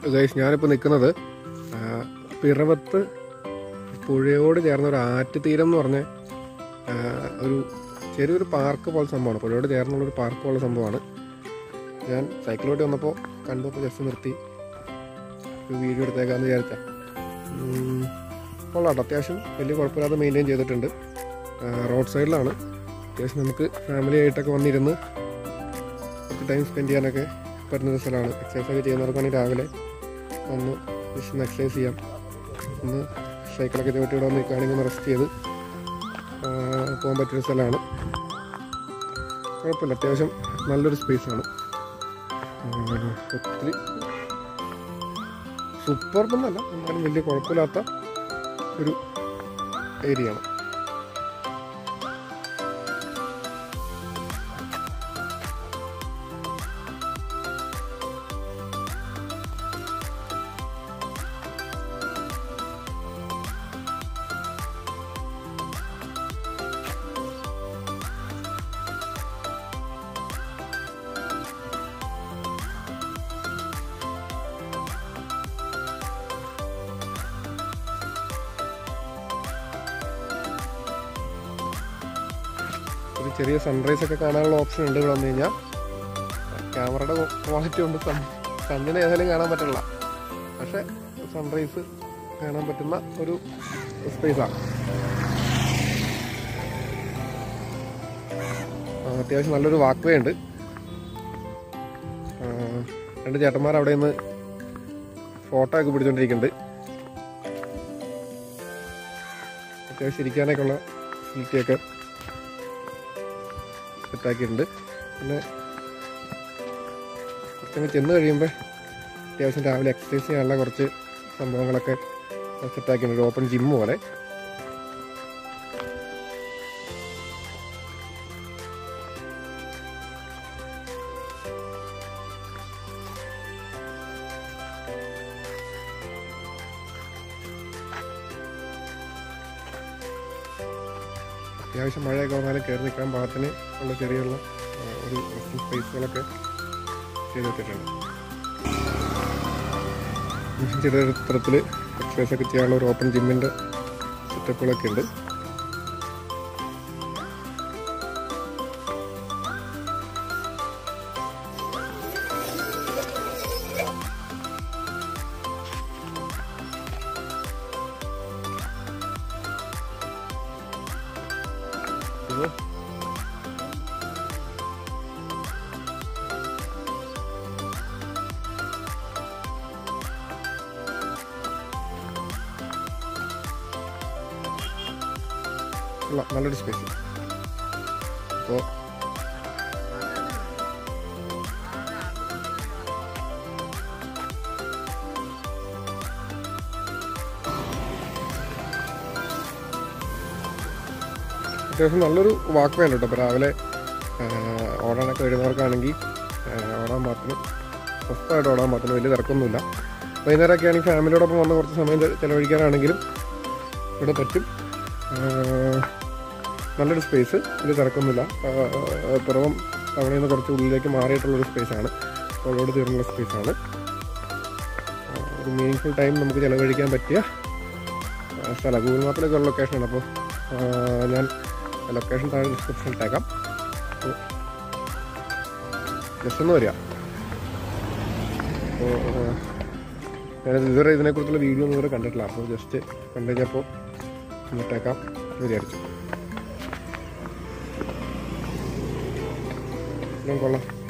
guys ഞാനിപ്പോൾ നിൽക്കുന്നത് ആ, പിറവത്ത് പുഴയോട് ചേർന്ന ഒരു ആറ്റുതീരം എന്ന് പറഞ്ഞ ആ, ഒരു ചെറിയൊരു പാർക്ക് പോലെ സംഭവമാണ് പുഴയോട് ചേർന്നുള്ളൊരു പാർക്ക് പോലെ സംഭവമാണ് ഞാൻ സൈക്കിളോട്ട് വന്നപ്പോൾ കണ്ടപ്പോൾ ജസ്റ്റ് നിർത്തി ഒരു വീഡിയോ എടുത്തേക്കാന്ന് വിചാരിച്ച കൊള്ളാട്ടോ അത്യാവശ്യം വലിയ കുഴപ്പമില്ലാതെ മെയിൻറ്റെയിൻ ചെയ്തിട്ടുണ്ട് റോഡ് സൈഡിലാണ് അത്യാവശ്യം നമുക്ക് ഫാമിലി ആയിട്ടൊക്കെ വന്നിരുന്ന് കുറച്ച് ടൈം സ്പെൻഡ് ചെയ്യാനൊക്കെ പറ്റുന്ന ഒരു സ്ഥലമാണ് എക്സസൈസ് ഒക്കെ ചെയ്യുന്നവർക്കാണെങ്കിൽ രാവിലെ ഒന്ന് ജസ്റ്റ് ഒന്ന് എക്സസൈസ് ചെയ്യാം ഒന്ന് സൈക്കിളൊക്കെ ചവിട്ടി ഇവിടെ വന്ന് നിൽക്കുകയാണെങ്കിൽ ഒന്ന് റെസ്റ്റ് ചെയ്ത് ആ, പോകാൻ പറ്റിയൊരു സ്ഥലമാണ് കുഴപ്പമില്ല അത്യാവശ്യം നല്ലൊരു സ്പേസാണ് ഒത്തിരി സൂപ്പർബെന്നല്ല എന്നാലും വലിയ കുഴപ്പമില്ലാത്ത ഒരു ഏരിയയാണ് ഒരു ചെറിയ സൺറൈസ് ഒക്കെ കാണാനുള്ള ഓപ്ഷൻ ഉണ്ട് ഇവിടെ വന്നു കഴിഞ്ഞാൽ ക്യാമറയുടെ ക്വാളിറ്റി കൊണ്ട് കണ്ണിന് ഏതായാലും കാണാൻ പറ്റില്ല പക്ഷെ സൺറൈസ് കാണാൻ പറ്റുന്ന ഒരു സ്പേസാണ് അത്യാവശ്യം നല്ലൊരു വാക്ക് വേ ഉണ്ട് ആ, രണ്ട് ചേട്ടന്മാർ അവിടെ നിന്ന് ഫോട്ടോ ഒക്കെ പിടിച്ചോണ്ടിരിക്കുന്നുണ്ട് അത്യാവശ്യം ഇരിക്കാനൊക്കെ ഉള്ള ഫെസിലിറ്റിയൊക്കെ സെറ്റാക്കിയിട്ടുണ്ട് പിന്നെ കുറച്ചങ്ങ് ചെന്ന് കഴിയുമ്പോൾ അത്യാവശ്യം രാവിലെ എക്സസൈസ് ചെയ്യാനുള്ള കുറച്ച് സംഭവങ്ങളൊക്കെ സെറ്റാക്കിയിട്ടുണ്ട് ഒരു ഓപ്പൺ ജിം പോലെ അത്യാവശ്യം മഴയൊക്കെ വന്നാലും കയറി നിൽക്കാൻ പാകത്തിന് ഉള്ള ചെറിയുള്ള ആ, ഒരു റെസ്റ്റിംഗ് സ്പേസുകളൊക്കെ ചെയ്ത് വെച്ചിട്ടുണ്ട് ചെറിയ തരത്തിൽ എക്സസൈസ് ഒക്കെ ചെയ്യാനുള്ള ഒരു ഓപ്പൺ ജിമ്മിൻ്റെ സെറ്റപ്പുകളൊക്കെ ഉണ്ട് ഇത് കൊള്ളാം നല്ലൊരു സ്പേസ് അപ്പോൾ അത്യാവശ്യം നല്ലൊരു വാക്ക് വേണ്ട കേട്ടോ അപ്പോൾ രാവിലെ ആ, ഓടാനൊക്കെ വരുന്നവർക്കാണെങ്കിൽ ആ, ഓടാൻ പാകത്തിന് സ്വസ്ഥമായിട്ട് ഓടാൻ പാകത്തിന് വലിയ തിരക്കൊന്നുമില്ല വൈകുന്നേരമൊക്കെ ആണെങ്കിൽ ഫാമിലിയോടൊപ്പം വന്ന് കുറച്ച് സമയം ചെ- ചെലവഴിക്കാനാണെങ്കിലും ഇവിടെ പറ്റും ആ, നല്ലൊരു സ്പേസ് വലിയ തിരക്കൊന്നുമില്ല ആ, ആ, പിറവം ടൗണിൽ നിന്ന് കുറച്ച് ഉള്ളിലേക്ക് മാറിയിട്ടുള്ളൊരു സ്പേസാണ് റോഡോട് തീർന്നുള്ള സ്പേസാണ് ആ, ഒരു മീനിങ് ടൈം നമുക്ക് ചിലവഴിക്കാൻ പറ്റിയ ആ, സ്ഥലം ഗൂഗിൾ മാപ്പിലൊക്കെ ഉള്ള ലൊക്കേഷനാണ് അപ്പോൾ ഞാൻ ലൊക്കേഷൻ താഴെ ഡിസ്ക്രിപ്ഷനിൽ ഇട്ടേക്കാം അപ്പോൾ ജസ്റ്റ് ഒന്ന് വരിക അപ്പോൾ ഞാനത് ഇതുവരെ ഇതിനെക്കുറിച്ചുള്ള വീഡിയോ ഒന്നും ഇതുവരെ കണ്ടിട്ടില്ല അപ്പോൾ ജസ്റ്റ് കണ്ടു കഴിഞ്ഞപ്പോൾ ഇട്ടേക്കാം എന്ന് വിചാരിച്ചു എല്ലാം കൊള്ളാം